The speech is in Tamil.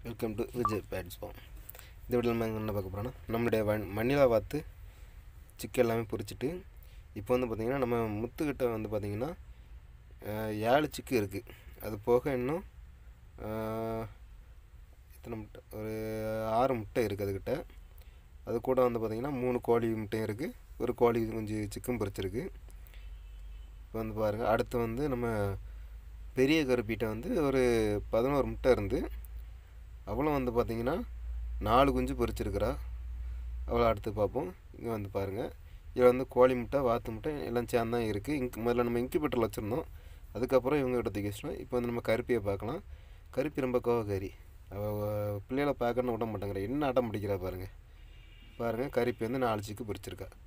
welcome to Vijay pets farm இந்த வீடியோ நம்ம என்ன பார்க்க போகிறோன்னா நம்மளுடைய வன் மண்ணிலா வாத்து சிக்கு எல்லாமே பொரிச்சிட்டு இப்போ வந்து பார்த்திங்கன்னா நம்ம முத்துக்கிட்ட வந்து பார்த்திங்கன்னா அஹ், ஏழு சிக்கு இருக்குது அது போக இன்னும் அஹ், எத்தனை முட்டை ஒரு ஆறு முட்டை இருக்குது அதுக்கிட்ட அது கூட வந்து பார்த்திங்கன்னா மூணு கோழி முட்டையும் இருக்குது ஒரு கோழி கொஞ்சம் சிக்கன் பொரிச்சிருக்கு இப்போ வந்து பாருங்கள் அடுத்து வந்து நம்ம பெரிய கருப்பிட்ட வந்து ஒரு பதினோரு முட்டை இருந்து அவளும் வந்து பார்த்திங்கன்னா நாலு குஞ்சு பொரிச்சிருக்கிறா அவளை அடுத்து பார்ப்போம் இங்கே வந்து பாருங்கள் இதில் வந்து கோழி முட்டை வாத்து முட்டை எல்லாம் சேர்ந்து தான் இருக்குது இங்க் முதல்ல நம்ம இன்குபேட்டரில் வச்சுருந்தோம் அதுக்கப்புறம் இவங்க கிட்ட தூக்கி வச்சிட்டோம் இப்போ வந்து நம்ம கருப்பியை பார்க்கலாம் கருப்பி ரொம்ப கோவக்காரி அவள் பிள்ளைகளை பார்க்கணுன்னு விட மாட்டேங்கிறா என்ன அடம் பிடிக்கிறா பாருங்கள் பாருங்கள் கருப்பி வந்து நாலு சிக்கு பொரிச்சிருக்கா